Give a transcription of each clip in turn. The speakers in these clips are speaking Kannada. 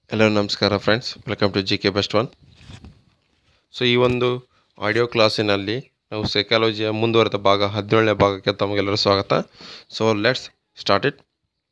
ಹಲೋ ನಮಸ್ಕಾರ friends welcome to G K best one so ಈ ಒಂದು ಆಡಿಯೋ ಕ್ಲಾಸಿನಲ್ಲಿ ನಾವು ಸೈಕಾಲಜಿಯ ಮುಂದುವರೆದ ಭಾಗ ಹದಿನೇಳನೇ ಭಾಗಕ್ಕೆ ತಮಗೆಲ್ಲರೂ ಸ್ವಾಗತ ಸೊ ಲೆಟ್ಸ್ ಸ್ಟಾರ್ಟ್ ಇಟ್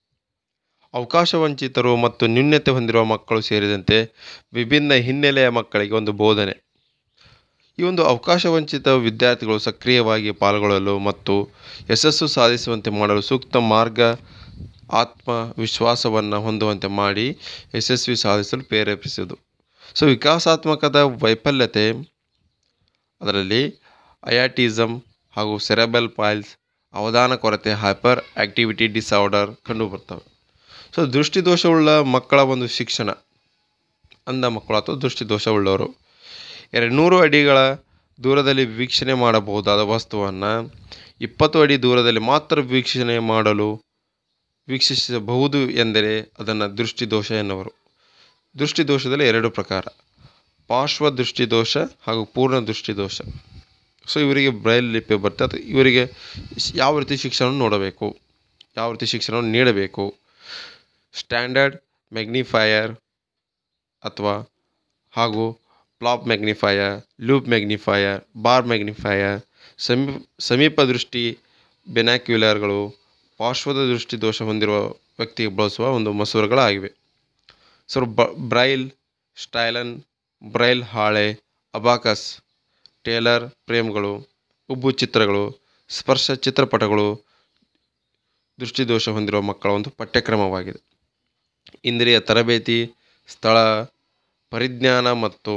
ಅವಕಾಶ ವಂಚಿತರು ಮತ್ತು ನ್ಯೂನ್ಯತೆ ಹೊಂದಿರುವ ಮಕ್ಕಳು ಸೇರಿದಂತೆ ವಿಭಿನ್ನ ಹಿನ್ನೆಲೆಯ ಮಕ್ಕಳಿಗೆ ಒಂದು ಬೋಧನೆ ಈ ಒಂದು ಅವಕಾಶ ವಂಚಿತ ವಿದ್ಯಾರ್ಥಿಗಳು ಸಕ್ರಿಯವಾಗಿ ಪಾಲ್ಗೊಳ್ಳಲು ಮತ್ತು ಯಶಸ್ಸು ಸಾಧಿಸುವಂತೆ ಮಾಡಲು ಸೂಕ್ತ ಮಾರ್ಗ ಆತ್ಮವಿಶ್ವಾಸವನ್ನು ಹೊಂದುವಂತೆ ಮಾಡಿ ಯಶಸ್ವಿ ಸಾಧಿಸಲು ಪ್ರೇರೇಪಿಸುವುದು ಸೊ ವಿಕಾಸಾತ್ಮಕದ ವೈಫಲ್ಯತೆ ಅದರಲ್ಲಿ ಅಯಾಟಿಸಮ್ ಹಾಗೂ ಸೆರೆಬಲ್ ಪಾಯ್ಲ್ಸ್ ಅವಧಾನ ಕೊರತೆ ಹೈಪರ್ ಆ್ಯಕ್ಟಿವಿಟಿ ಡಿಸಾರ್ಡರ್ ಕಂಡುಬರ್ತವೆ ಸೊ ದೃಷ್ಟಿದೋಷವುಳ್ಳ ಮಕ್ಕಳ ಒಂದು ಶಿಕ್ಷಣ ಅಂಧ ಮಕ್ಕಳು ಅಥವಾ ದೃಷ್ಟಿದೋಷವುಳ್ಳವರು ಎರಡು ನೂರು ಅಡಿಗಳ ದೂರದಲ್ಲಿ ವೀಕ್ಷಣೆ ಮಾಡಬಹುದಾದ ವಸ್ತುವನ್ನು ಇಪ್ಪತ್ತು ಅಡಿ ದೂರದಲ್ಲಿ ಮಾತ್ರ ವೀಕ್ಷಣೆ ಮಾಡಲು ವೀಕ್ಷಿಸಬಹುದು ಎಂದರೆ ಅದನ್ನು ದೃಷ್ಟಿದೋಷ ಎನ್ನುವರು ದೃಷ್ಟಿದೋಷದಲ್ಲಿ ಎರಡು ಪ್ರಕಾರ ಪಾರ್ಶ್ವ ದೃಷ್ಟಿದೋಷ ಹಾಗೂ ಪೂರ್ಣ ದೃಷ್ಟಿದೋಷ ಸೊ ಇವರಿಗೆ ಬ್ರೈಲ್ ಲಿಪಿ ಬರ್ತದೆ ಅದು ಇವರಿಗೆ ಸ್- ಯಾವ ರೀತಿ ಶಿಕ್ಷಣ ನೋಡಬೇಕು ಯಾವ ರೀತಿ ಶಿಕ್ಷಣವನ್ನು ನೀಡಬೇಕು ಸ್ಟ್ಯಾಂಡರ್ಡ್ ಮ್ಯಾಗ್ನಿಫೈಯರ್ ಅಥವಾ ಹಾಗೂ ಪ್ಲಾಪ್ magnifier loupe magnifier bar magnifier ಸಮೀಪ ಸಮೀಪ ದೃಷ್ಟಿ ಬೆನಾಕ್ಯುಲರ್ಗಳು ಪಾರ್ಶ್ವದ ದೃಷ್ಟಿ ದೋಷ ಹೊಂದಿರುವ ವ್ಯಕ್ತಿಗೆ ಬಳಸುವ ಒಂದು ಮಸೂರಗಳಾಗಿವೆ ಸೊ ಬ ಬ್ರೈಲ್ ಸ್ಟೈಲನ್ ಬ್ರೈಲ್ ಹಾಳೆ ಅಬಾಕಸ್ ಟೇಲರ್ ಫ್ರೇಮ್ಗಳು ಉಬ್ಬು ಚಿತ್ರಗಳು ಸ್ಪರ್ಶ ಚಿತ್ರಪಟಗಳು ದೃಷ್ಟಿದೋಷ ಹೊಂದಿರುವ ಮಕ್ಕಳ ಒಂದು ಪಠ್ಯಕ್ರಮವಾಗಿದೆ ಇಂದ್ರಿಯ ತರಬೇತಿ ಸ್ಥಳ ಪರಿಜ್ಞಾನ ಮತ್ತು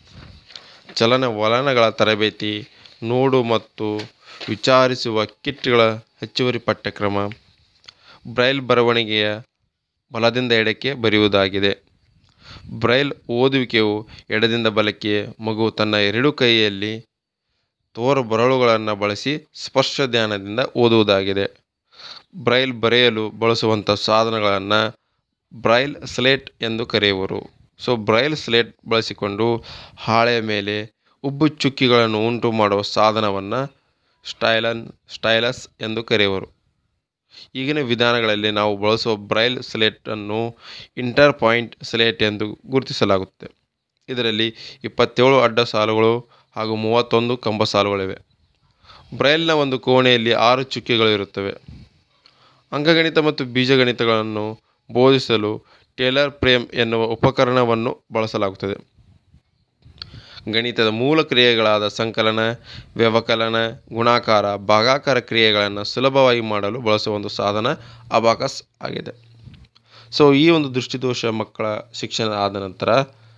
ಚಲನವಲನಗಳ ತರಬೇತಿ ನೋಡು ಮತ್ತು ವಿಚಾರಿಸುವ ಕಿಟ್ಗಳ ಹೆಚ್ಚುವರಿ ಪಠ್ಯಕ್ರಮ ಬ್ರೈಲ್ ಬರವಣಿಗೆಯ ಬಲದಿಂದ ಎಡಕ್ಕೆ ಬರೆಯುವುದಾಗಿದೆ ಬ್ರೈಲ್ ಓದುವಿಕೆಯು ಎಡದಿಂದ ಬಲಕ್ಕೆ ಮಗು ತನ್ನ ಎರಡು ಕೈಯಲ್ಲಿ ತೋರ ಬರಳುಗಳನ್ನು ಬಳಸಿ ಸ್ಪರ್ಶ ಧ್ಯಾನದಿಂದ ಓದುವುದಾಗಿದೆ ಬ್ರೈಲ್ ಬರೆಯಲು ಬಳಸುವಂಥ ಸಾಧನಗಳನ್ನು ಬ್ರೈಲ್ ಸ್ಲೇಟ್ ಎಂದು ಕರೆಯುವರು ಸೊ ಬ್ರೈಲ್ ಸ್ಲೇಟ್ ಬಳಸಿಕೊಂಡು ಹಾಳೆಯ ಮೇಲೆ ಉಬ್ಬು ಚುಕ್ಕಿಗಳನ್ನು ಉಂಟು ಮಾಡುವ ಸಾಧನವನ್ನು ಸ್ಟೈಲನ್ ಸ್ಟೈಲಸ್ ಎಂದು ಕರೆಯುವರು ಈಗಿನ ವಿಧಾನಗಳಲ್ಲಿ ನಾವು ಬಳಸುವ ಬ್ರೈಲ್ ಸ್ಲೇಟನ್ನು ಇಂಟರ್ ಪಾಯಿಂಟ್ ಸ್ಲೇಟ್ ಎಂದು ಗುರುತಿಸಲಾಗುತ್ತೆ ಇದರಲ್ಲಿ ಇಪ್ಪತ್ತೇಳು ಅಡ್ಡ ಸಾಲುಗಳು ಹಾಗೂ ಮೂವತ್ತೊಂದು ಕಂಬ ಸಾಲುಗಳಿವೆ ಬ್ರೈಲ್ನ ಒಂದು ಕೋಣೆಯಲ್ಲಿ ಆರು ಚುಕ್ಕಿಗಳು ಇರುತ್ತವೆ ಅಂಕಗಣಿತ ಮತ್ತು ಬೀಜಗಣಿತಗಳನ್ನು ಬೋಧಿಸಲು ಟೇಲರ್ ಫ್ರೇಮ್ ಎನ್ನುವ ಉಪಕರಣವನ್ನು ಬಳಸಲಾಗುತ್ತದೆ ಗಣಿತದ ಮೂಲ ಕ್ರಿಯೆಗಳಾದ ಸಂಕಲನ ವ್ಯವಕಲನ ಗುಣಾಕಾರ ಭಾಗಾಕಾರ ಕ್ರಿಯೆಗಳನ್ನು ಸುಲಭವಾಗಿ ಮಾಡಲು ಬಳಸುವ ಒಂದು ಸಾಧನ ಅಬಾಕಸ್ ಆಗಿದೆ ಸೊ ಈ ಒಂದು ದೃಷ್ಟಿದೋಷ ಮಕ್ಕಳ ಶಿಕ್ಷಣ ಆದ ನಂತರ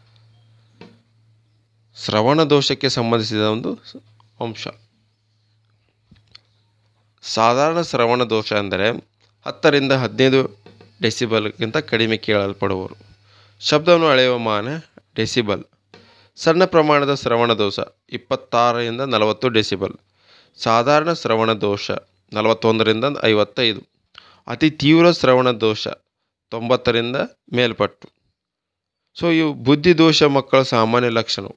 ಶ್ರವಣ ದೋಷಕ್ಕೆ ಸಂಬಂಧಿಸಿದ ಒಂದು ಸ- ಅಂಶ ಸಾಧಾರಣ ಶ್ರವಣ ದೋಷ ಎಂದರೆ ಹತ್ತರಿಂದ ಹದಿನೈದು ಡೆಸಿಬಲ್ಗಿಂತ ಕಡಿಮೆ ಕೇಳಲ್ಪಡುವರು ಶಬ್ದವನ್ನು ಅಳೆಯುವ ಮಾನ ಡೆಸಿಬಲ್ ಸಣ್ಣ ಪ್ರಮಾಣದ ಶ್ರವಣ ದೋಷ ಇಪ್ಪತ್ತಾರರಿಂದ ನಲವತ್ತು ಡೆಸಿಬಲ್ ಸಾಧಾರಣ ಶ್ರವಣ ದೋಷ ನಲವತ್ತೊಂದರಿಂದ ಐವತ್ತೈದು ಅತಿ ತೀವ್ರ ಶ್ರವಣ ದೋಷ ತೊಂಬತ್ತರಿಂದ ಮೇಲ್ಪಟ್ಟು ಸೊ ಇವು ಬುದ್ಧಿದೋಷ ಮಕ್ಕಳ ಸಾಮಾನ್ಯ ಲಕ್ಷಣವು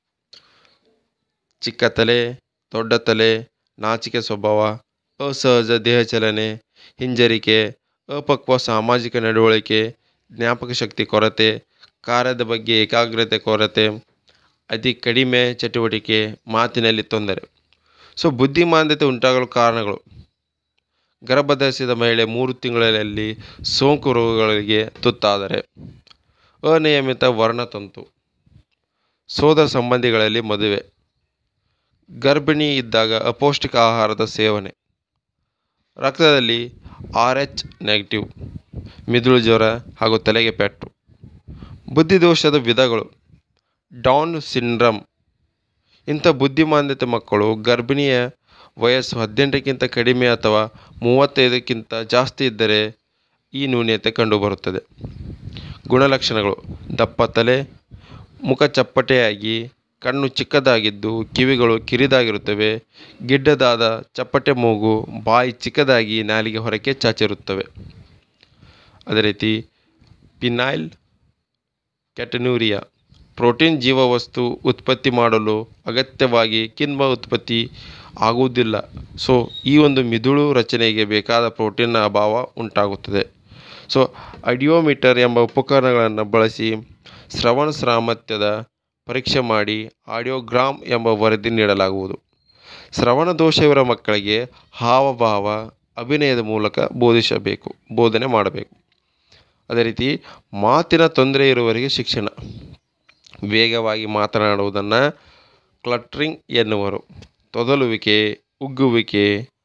ಚಿಕ್ಕ ತಲೆ ದೊಡ್ಡ ತಲೆ ನಾಚಿಕೆ ಸ್ವಭಾವ ಅಸಹಜ ದೇಹಚಲನೆ ಹಿಂಜರಿಕೆ ಅಪಕ್ವ ಸಾಮಾಜಿಕ ನಡವಳಿಕೆ ಜ್ಞಾಪಕ ಶಕ್ತಿ ಕೊರತೆ ಕಾರ್ಯದ ಬಗ್ಗೆ ಏಕಾಗ್ರತೆ ಕೊರತೆ ಅತಿ ಕಡಿಮೆ ಚಟುವಟಿಕೆ ಮಾತಿನಲ್ಲಿ ತೊಂದರೆ ಸೊ ಬುದ್ಧಿಮಾಂದ್ಯತೆ ಉಂಟಾಗಲು ಕಾರಣಗಳು ಗರ್ಭಧರಿಸಿದ ಮಹಿಳೆ ಮೂರು ತಿಂಗಳಲ್ಲಿ ಸೋಂಕು ರೋಗಗಳಿಗೆ ತುತ್ತಾದರೆ ಅನಿಯಮಿತ ವರ್ಣತಂತು ಸೋದರ ಸಂಬಂಧಿಗಳಲ್ಲಿ ಮದುವೆ ಗರ್ಭಿಣಿ ಇದ್ದಾಗ ಅಪೌಷ್ಟಿಕ ಆಹಾರದ ಸೇವನೆ ರಕ್ತದಲ್ಲಿ ಆರ್ ಎಚ್ ನೆಗೆಟಿವ್ ಮಿದುಳು ಜ್ವರ ಹಾಗೂ ತಲೆಗೆ ಪೆಟ್ಟು ಬುದ್ಧಿದೋಷದ ವಿಧಗಳು ಡೌನ್ ಸಿಂಡ್ರಮ್ ಇಂಥ ಬುದ್ಧಿಮಾಂದ್ಯತೆ ಮಕ್ಕಳು ಗರ್ಭಿಣಿಯ ವಯಸ್ಸು ಹದಿನೆಂಟಕ್ಕಿಂತ ಕಡಿಮೆ ಅಥವಾ ಮೂವತ್ತೈದಕ್ಕಿಂತ ಜಾಸ್ತಿ ಇದ್ದರೆ ಈ ನ್ಯೂನ್ಯತೆ ಕಂಡುಬರುತ್ತದೆ ಗುಣಲಕ್ಷಣಗಳು ದಪ್ಪ ತಲೆ ಮುಖ ಚಪ್ಪಟೆಯಾಗಿ ಕಣ್ಣು ಚಿಕ್ಕದಾಗಿದ್ದು ಕಿವಿಗಳು ಕಿರಿದಾಗಿರುತ್ತವೆ ಗಿಡ್ಡದಾದ ಚಪ್ಪಟೆ ಮೂಗು ಬಾಯಿ ಚಿಕ್ಕದಾಗಿ ನಾಲಿಗೆ ಹೊರಕ್ಕೆ ಚಾಚಿರುತ್ತವೆ ಅದೇ ರೀತಿ ಪಿನೈಲ್ ಕ್ಯಾಟನ್ಯೂರಿಯಾ ಪ್ರೋಟೀನ್ ಜೀವವಸ್ತು ಉತ್ಪತ್ತಿ ಮಾಡಲು ಅಗತ್ಯವಾಗಿ ಕಿಣ್ವ ಉತ್ಪತ್ತಿ ಆಗುವುದಿಲ್ಲ ಸೊ ಈ ಒಂದು ಮಿದುಳು ರಚನೆಗೆ ಬೇಕಾದ ಪ್ರೋಟೀನ್ನ ಅಭಾವ ಉಂಟಾಗುತ್ತದೆ ಸೊ ಅಡಿಯೋಮೀಟರ್ ಎಂಬ ಉಪಕರಣಗಳನ್ನು ಬಳಸಿ ಶ್ರವಣ ಸಾಮರ್ಥ್ಯದ ಪರೀಕ್ಷೆ ಮಾಡಿ ಆಡಿಯೋಗ್ರಾಮ್ ಎಂಬ ವರದಿ ನೀಡಲಾಗುವುದು ಶ್ರವಣ ದೋಷವಿರುವ ಮಕ್ಕಳಿಗೆ ಹಾವಭಾವ ಅಭಿನಯದ ಮೂಲಕ ಬೋಧಿಸಬೇಕು ಬೋಧನೆ ಮಾಡಬೇಕು ಅದೇ ರೀತಿ ಮಾತಿನ ತೊಂದರೆ ಇರುವವರಿಗೆ ಶಿಕ್ಷಣ ವೇಗವಾಗಿ ಮಾತನಾಡುವುದನ್ನು ಕ್ಲಟ್ರಿಂಗ್ ಎನ್ನುವರು ತೊದಲುವಿಕೆ ಉಗ್ಗುವಿಕೆ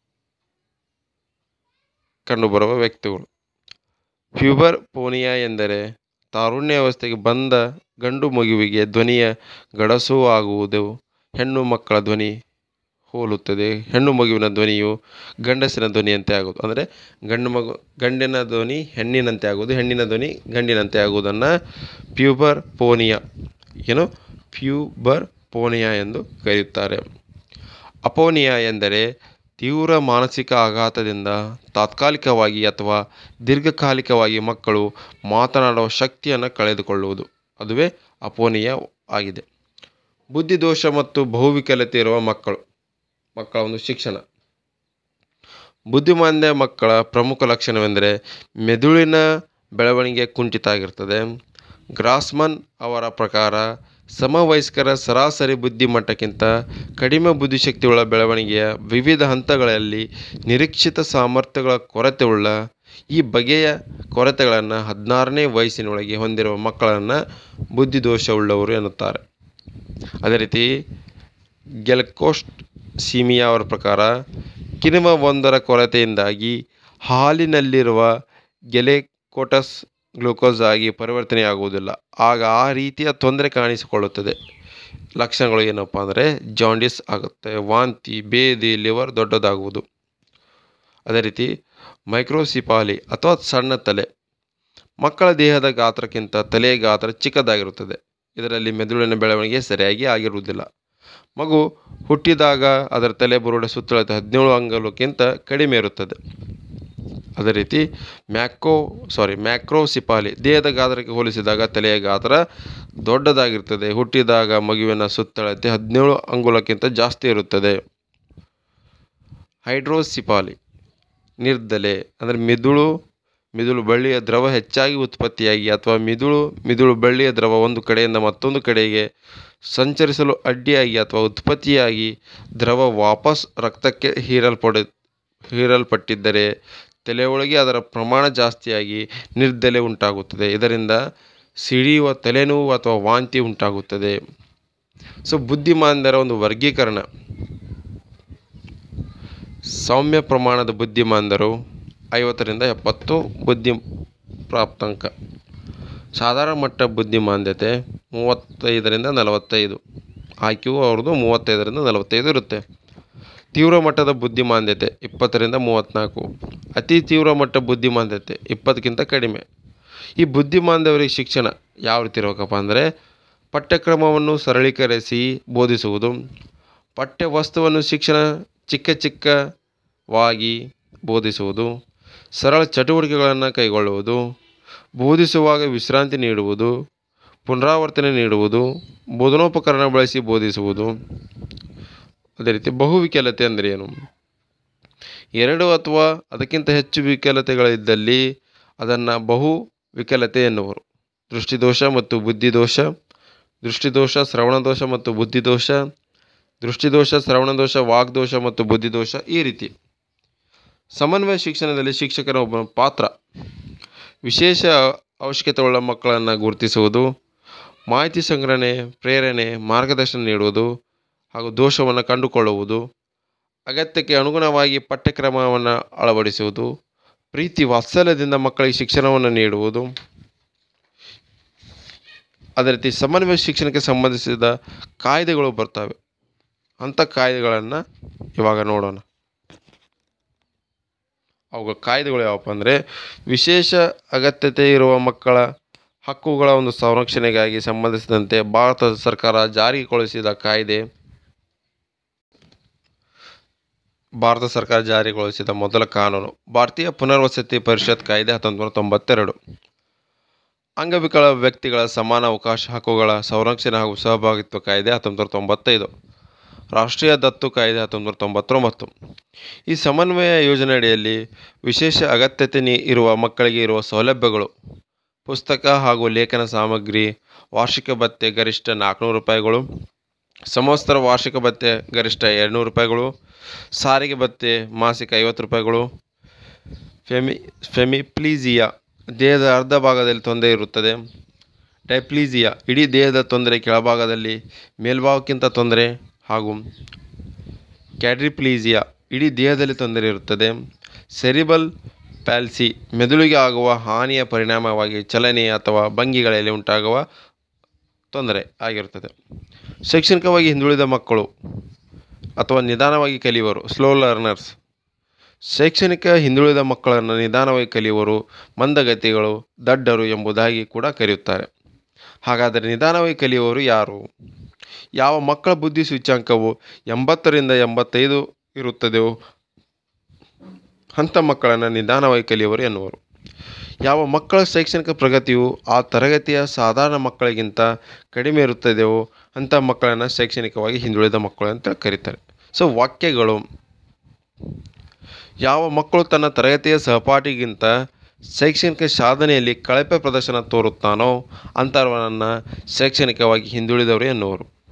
ಕಂಡುಬರುವ ವ್ಯಕ್ತಿಗಳು ಫ್ಯೂಬರ್ ಪೋನಿಯಾ ಎಂದರೆ ತಾರುಣ್ಯಾವಸ್ಥೆಗೆ ಬಂದ ಗಂಡು ಮಗುವಿಗೆ ಧ್ವನಿಯ ಗಡಸು ಆಗುವುದು ಹೆಣ್ಣು ಮಕ್ಕಳ ಧ್ವನಿ ಹೋಲುತ್ತದೆ ಹೆಣ್ಣು ಮಗುವಿನ ಧ್ವನಿಯು ಗಂಡಸಿನ ಧ್ವನಿಯಂತೆ ಆಗುವುದು ಅಂದರೆ ಗಂಡು ಮಗು ಗಂಡಿನ ಧ್ವನಿ ಹೆಣ್ಣಿನಂತೆ ಆಗುವುದು ಹೆಣ್ಣಿನ ಧ್ವನಿ ಗಂಡಿನಂತೆ ಆಗುವುದನ್ನು ಪ್ಯೂಬರ್ ಪೋನಿಯಾ ಏನು ಪ್ಯೂಬರ್ ಪೋನಿಯಾ ಎಂದು ಕರೆಯುತ್ತಾರೆ ಅಪೋನಿಯಾ ಎಂದರೆ ತೀವ್ರ ಮಾನಸಿಕ ಆಘಾತದಿಂದ ತಾತ್ಕಾಲಿಕವಾಗಿ ಅಥವಾ ದೀರ್ಘಕಾಲಿಕವಾಗಿ ಮಕ್ಕಳು ಮಾತನಾಡುವ ಶಕ್ತಿಯನ್ನು ಕಳೆದುಕೊಳ್ಳುವುದು ಅದುವೇ ಅಪೋನಿಯಾ ಆಗಿದೆ ಬುದ್ಧಿದೋಷ ಮತ್ತು ಬಹುವಿಕಲತೆ ಇರುವ ಮಕ್ಕಳು ಮಕ್ಕಳ ಒಂದು ಶಿಕ್ಷಣ ಬುದ್ಧಿಮಾಂದ್ಯ ಮಕ್ಕಳ ಪ್ರಮುಖ ಲಕ್ಷಣವೆಂದರೆ ಮೆದುಳಿನ ಬೆಳವಣಿಗೆ ಕುಂಠಿತ ಆಗಿರ್ತದೆ ಗ್ರಾಸ್ಮನ್ ಅವರ ಪ್ರಕಾರ ಸಮವಯಸ್ಕರ ಸರಾಸರಿ ಬುದ್ಧಿಮಟ್ಟಕ್ಕಿಂತ ಕಡಿಮೆ ಬುದ್ಧಿಶಕ್ತಿಯುಳ್ಳ ಬೆಳವಣಿಗೆಯ ವಿವಿಧ ಹಂತಗಳಲ್ಲಿ ನಿರೀಕ್ಷಿತ ಸಾಮರ್ಥ್ಯಗಳ ಕೊರತೆಯುಳ್ಳ ಈ ಬಗೆಯ ಕೊರತೆಗಳನ್ನು ಹದಿನಾರನೇ ವಯಸ್ಸಿನೊಳಗೆ ಹೊಂದಿರುವ ಮಕ್ಕಳನ್ನು ಬುದ್ಧಿದೋಷವುಳ್ಳವರು ಎನ್ನುತ್ತಾರೆ ಅದೇ ರೀತಿ ಗೆಲ್ಕೋಸ್ಟ್ ಸೀಮಿಯಾ ಅವರ ಪ್ರಕಾರ ಕಿಣ್ವ ಒಂದರ ಕೊರತೆಯಿಂದಾಗಿ ಹಾಲಿನಲ್ಲಿರುವ ಗೆಲೆಕೋಟಸ್ ಗ್ಲೂಕೋಸ್ ಆಗಿ ಪರಿವರ್ತನೆಯಾಗುವುದಿಲ್ಲ ಆಗ ಆ ರೀತಿಯ ತೊಂದರೆ ಕಾಣಿಸಿಕೊಳ್ಳುತ್ತದೆ ಲಕ್ಷಣಗಳು ಏನಪ್ಪ ಅಂದರೆ ಜಾಂಡಿಸ್ ಆಗುತ್ತೆ ವಾಂತಿ ಬೇದಿ ಲಿವರ್ ದೊಡ್ಡದಾಗುವುದು ಅದೇ ರೀತಿ ಮೈಕ್ರೋಸಿಪಾಲಿ ಅಥವಾ ಸಣ್ಣ ತಲೆ ಮಕ್ಕಳ ದೇಹದ ಗಾತ್ರಕ್ಕಿಂತ ತಲೆಯ ಗಾತ್ರ ಚಿಕ್ಕದಾಗಿರುತ್ತದೆ ಇದರಲ್ಲಿ ಮೆದುಳಿನ ಬೆಳವಣಿಗೆ ಸರಿಯಾಗಿ ಆಗಿರುವುದಿಲ್ಲ ಮಗು ಹುಟ್ಟಿದಾಗ ಅದರ ತಲೆ ಬುರುಡೆ ಸುತ್ತಳತೆ ಹದಿನೇಳು ಅಂಗಲಕ್ಕಿಂತ ಕಡಿಮೆ ಇರುತ್ತದೆ ಅದೇ ರೀತಿ ಮ್ಯಾಕ್ರೋ ಸಾರಿ ಮ್ಯಾಕ್ರೋಸಿಪಾಲಿ ದೇಹದ ಗಾತ್ರಕ್ಕೆ ಹೋಲಿಸಿದಾಗ ತಲೆಯ ಗಾತ್ರ ದೊಡ್ಡದಾಗಿರ್ತದೆ ಹುಟ್ಟಿದಾಗ ಮಗುವಿನ ಸುತ್ತಳತೆ ಹದಿನೇಳು ಅಂಗುಲಕ್ಕಿಂತ ಜಾಸ್ತಿ ಇರುತ್ತದೆ ಹೈಡ್ರೋಸಿಪಾಲಿ ನಿರ್ದಲೆ ಅಂದರೆ ಮಿದುಳು ಮಿದುಳು ಬಳ್ಳಿಯ ದ್ರವ ಹೆಚ್ಚಾಗಿ ಉತ್ಪತ್ತಿಯಾಗಿ ಅಥವಾ ಮಿದುಳು ಮಿದುಳು ಬಳ್ಳಿಯ ದ್ರವ ಒಂದು ಕಡೆಯಿಂದ ಮತ್ತೊಂದು ಕಡೆಗೆ ಸಂಚರಿಸಲು ಅಡ್ಡಿಯಾಗಿ ಅಥವಾ ಉತ್ಪತ್ತಿಯಾಗಿ ದ್ರವ ವಾಪಸ್ ರಕ್ತಕ್ಕೆ ಹೀರಲ್ಪಡ ಹೀರಲ್ಪಟ್ಟಿದ್ದರೆ ತಲೆಯೊಳಗೆ ಅದರ ಪ್ರಮಾಣ ಜಾಸ್ತಿಯಾಗಿ ನಿರ್ದಲೆ ಉಂಟಾಗುತ್ತದೆ ಇದರಿಂದ ಸಿಡಿಯುವ ತಲೆನೋವು ಅಥವಾ ವಾಂತಿ ಉಂಟಾಗುತ್ತದೆ ಸೊ ಬುದ್ಧಿಮಾಂದ್ಯರ ಒಂದು ವರ್ಗೀಕರಣ ಸೌಮ್ಯ ಪ್ರಮಾಣದ ಬುದ್ಧಿಮಾಂದ್ಯರು ಐವತ್ತರಿಂದ ಎಪ್ಪತ್ತು ಬುದ್ಧಿ ಪ್ರಾಪ್ತಾಂಕ ಸಾಧಾರಣ ಮಟ್ಟ ಬುದ್ಧಿಮಾಂದ್ಯತೆ ಮೂವತ್ತೈದರಿಂದ ನಲವತ್ತೈದು ಐ ಕ್ಯೂ ಅವ್ರದ್ದು ಮೂವತ್ತೈದರಿಂದ ನಲವತ್ತೈದು ಇರುತ್ತೆ ತೀವ್ರ ಮಟ್ಟದ ಬುದ್ಧಿಮಾಂದ್ಯತೆ ಇಪ್ಪತ್ತರಿಂದ ಮೂವತ್ತ್ನಾಲ್ಕು ಅತಿ ತೀವ್ರ ಮಟ್ಟ ಬುದ್ಧಿಮಾಂದ್ಯತೆ ಇಪ್ಪತ್ತಕ್ಕಿಂತ ಕಡಿಮೆ ಈ ಬುದ್ಧಿಮಾಂದ್ಯವರಿಗೆ ಶಿಕ್ಷಣ ಯಾವ ರೀತಿ ಇರಬೇಕಪ್ಪ ಅಂದರೆ ಪಠ್ಯಕ್ರಮವನ್ನು ಸರಳೀಕರಿಸಿ ಬೋಧಿಸುವುದು ಪಠ್ಯ ವಸ್ತುವನ್ನು ಶಿಕ್ಷಣ ಚಿಕ್ಕ ಚಿಕ್ಕವಾಗಿ ಬೋಧಿಸುವುದು ಸರಳ ಚಟುವಟಿಕೆಗಳನ್ನು ಕೈಗೊಳ್ಳುವುದು ಬೋಧಿಸುವಾಗ ವಿಶ್ರಾಂತಿ ನೀಡುವುದು ಪುನರಾವರ್ತನೆ ನೀಡುವುದು ಬೋಧನೋಪಕರಣ ಬಳಸಿ ಬೋಧಿಸುವುದು ಅದೇ ರೀತಿ ಬಹುವಿಕಲತೆ ಅಂದರೆ ಏನು ಎರಡು ಅಥವಾ ಅದಕ್ಕಿಂತ ಹೆಚ್ಚು ವಿಕಲತೆಗಳಿದ್ದಲ್ಲಿ ಅದನ್ನು ಬಹು ವಿಕಲತೆ ಎನ್ನುವರು ದೃಷ್ಟಿದೋಷ ಮತ್ತು ಬುದ್ಧಿದೋಷ ದೃಷ್ಟಿದೋಷ ಶ್ರವಣದೋಷ ಮತ್ತು ಬುದ್ಧಿದೋಷ ದೃಷ್ಟಿದೋಷ ಶ್ರವಣದೋಷ ವಾಗ್ದೋಷ ಮತ್ತು ಬುದ್ಧಿದೋಷ ಈ ರೀತಿ ಸಮನ್ವಯ ಶಿಕ್ಷಣದಲ್ಲಿ ಶಿಕ್ಷಕರ ಒಬ್ಬ ಪಾತ್ರ ವಿಶೇಷ ಅವಶ್ಯಕತೆಯುಳ್ಳ ಮಕ್ಕಳನ್ನು ಗುರುತಿಸುವುದು ಮಾಹಿತಿ ಸಂಗ್ರಹಣೆ ಪ್ರೇರಣೆ ಮಾರ್ಗದರ್ಶನ ನೀಡುವುದು ಹಾಗೂ ದೋಷವನ್ನು ಕಂಡುಕೊಳ್ಳುವುದು ಅಗತ್ಯಕ್ಕೆ ಅನುಗುಣವಾಗಿ ಪಠ್ಯಕ್ರಮವನ್ನು ಅಳವಡಿಸುವುದು ಪ್ರೀತಿ ವಾತ್ಸಲ್ಯದಿಂದ ಮಕ್ಕಳಿಗೆ ಶಿಕ್ಷಣವನ್ನು ನೀಡುವುದು ಅದೇ ರೀತಿ ಸಮನ್ವಯ ಶಿಕ್ಷಣಕ್ಕೆ ಸಂಬಂಧಿಸಿದ ಕಾಯ್ದೆಗಳು ಬರ್ತವೆ ಅಂಥ ಕಾಯ್ದೆಗಳನ್ನು ಇವಾಗ ನೋಡೋಣ ಅವುಗಳ ಕಾಯ್ದೆಗಳು ಯಾವಪ್ಪ ಅಂದರೆ ವಿಶೇಷ ಅಗತ್ಯತೆ ಇರುವ ಮಕ್ಕಳ ಹಕ್ಕುಗಳ ಒಂದು ಸಂರಕ್ಷಣೆಗಾಗಿ ಸಂಬಂಧಿಸಿದಂತೆ ಭಾರತ ಸರ್ಕಾರ ಜಾರಿಗೊಳಿಸಿದ ಕಾಯ್ದೆ ಭಾರತ ಸರ್ಕಾರ ಜಾರಿಗೊಳಿಸಿದ ಮೊದಲ ಕಾನೂನು ಭಾರತೀಯ ಪುನರ್ವಸತಿ ಪರಿಷತ್ ಕಾಯ್ದೆ ಹತ್ತೊಂಬತ್ತು ನೂರ ತೊಂಬತ್ತೆರಡು ಅಂಗವಿಕಲ ವ್ಯಕ್ತಿಗಳ ಸಮಾನ ಅವಕಾಶ ಹಕ್ಕುಗಳ ಸಂರಕ್ಷಣೆ ಹಾಗೂ ಸಹಭಾಗಿತ್ವ ಕಾಯ್ದೆ ಹತ್ತೊಂಬತ್ತು ನೂರ ತೊಂಬತ್ತೈದು ರಾಷ್ಟ್ರೀಯ ದತ್ತು ಕಾಯ್ದೆ ಹತ್ತೊಂಬತ್ತು ನೂರ ತೊಂಬತ್ತೊಂಬತ್ತು ಈ ಸಮನ್ವಯ ಯೋಜನೆಯಡಿಯಲ್ಲಿ ವಿಶೇಷ ಅಗತ್ಯತೆ ನೀ ಇರುವ ಮಕ್ಕಳಿಗೆ ಇರುವ ಸೌಲಭ್ಯಗಳು ಪುಸ್ತಕ ಹಾಗೂ ಲೇಖನ ಸಾಮಗ್ರಿ ವಾರ್ಷಿಕ ಭತ್ಯೆ ಗರಿಷ್ಠ ನಾಲ್ಕುನೂರು ರೂಪಾಯಿಗಳು ಸಂವತ್ಸರ ವಾರ್ಷಿಕ ಭತ್ಯೆ ಗರಿಷ್ಠ ಎರಡುನೂರು ರೂಪಾಯಿಗಳು ಸಾರಿಗೆ ಭತ್ಯೆ ಮಾಸಿಕ ಐವತ್ತು ರೂಪಾಯಿಗಳು ಫೆಮಿ ಫೆಮಿಪ್ಲೀಸಿಯಾ ದೇಹದ ಅರ್ಧ ಭಾಗದಲ್ಲಿ ತೊಂದರೆ ಇರುತ್ತದೆ ಡೈಪ್ಲೀಸಿಯಾ ಇಡೀ ದೇಹದ ತೊಂದರೆ ಕೆಳಭಾಗದಲ್ಲಿ ಮೇಲ್ಭಾಗಕ್ಕಿಂತ ತೊಂದರೆ ಹಾಗೂ ಕ್ಯಾಡ್ರಿಪ್ಲೀಸಿಯಾ ಇಡೀ ದೇಹದಲ್ಲಿ ತೊಂದರೆ ಇರುತ್ತದೆ ಸೆರಿಬಲ್ ಪ್ಯಾಲ್ಸಿ ಮೆದುಳಿಗೆ ಆಗುವ ಹಾನಿಯ ಪರಿಣಾಮವಾಗಿ ಚಲನೆ ಅಥವಾ ಭಂಗಿಗಳಲ್ಲಿ ಉಂಟಾಗುವ ತೊಂದರೆ ಆಗಿರುತ್ತದೆ ಶೈಕ್ಷಣಿಕವಾಗಿ ಹಿಂದುಳಿದ ಮಕ್ಕಳು ಅಥವಾ ನಿಧಾನವಾಗಿ ಕಲಿಯುವರು ಸ್ಲೋ ಲರ್ನರ್ಸ್ ಶೈಕ್ಷಣಿಕ ಹಿಂದುಳಿದ ಮಕ್ಕಳನ್ನು ನಿಧಾನವಾಗಿ ಕಲಿಯುವರು ಮಂದಗತಿಗಳು ದಡ್ಡರು ಎಂಬುದಾಗಿ ಕೂಡ ಕರೆಯುತ್ತಾರೆ ಹಾಗಾದರೆ ನಿಧಾನವಾಗಿ ಕಲಿಯುವವರು ಯಾರು ಯಾವ ಮಕ್ಕಳ ಬುದ್ಧಿ ಸೂಚ್ಯಂಕವು ಎಂಬತ್ತರಿಂದ ಎಂಬತ್ತೈದು ಇರುತ್ತದೆಯೋ ಅಂಥ ಮಕ್ಕಳನ್ನು ನಿಧಾನವಾಗಿ ಕಲಿಯುವರು ಎನ್ನುವರು ಯಾವ ಮಕ್ಕಳ ಶೈಕ್ಷಣಿಕ ಪ್ರಗತಿಯು ಆ ತರಗತಿಯ ಸಾಧಾರಣ ಮಕ್ಕಳಿಗಿಂತ ಕಡಿಮೆ ಇರುತ್ತದೆಯೋ ಅಂಥ ಮಕ್ಕಳನ್ನು ಶೈಕ್ಷಣಿಕವಾಗಿ ಹಿಂದುಳಿದ ಮಕ್ಕಳು ಅಂತ ಕರೀತಾರೆ ಸೊ ವಾಕ್ಯಗಳು ಯಾವ ಮಕ್ಕಳು ತನ್ನ ತರಗತಿಯ ಸಹಪಾಠಿಗಿಂತ ಶೈಕ್ಷಣಿಕ ಸಾಧನೆಯಲ್ಲಿ ಕಳಪೆ ಪ್ರದರ್ಶನ ತೋರುತ್ತಾನೋ ಅಂಥವರನ್ನು ಶೈಕ್ಷಣಿಕವಾಗಿ ಹಿಂದುಳಿದವರು ಎನ್ನುವರು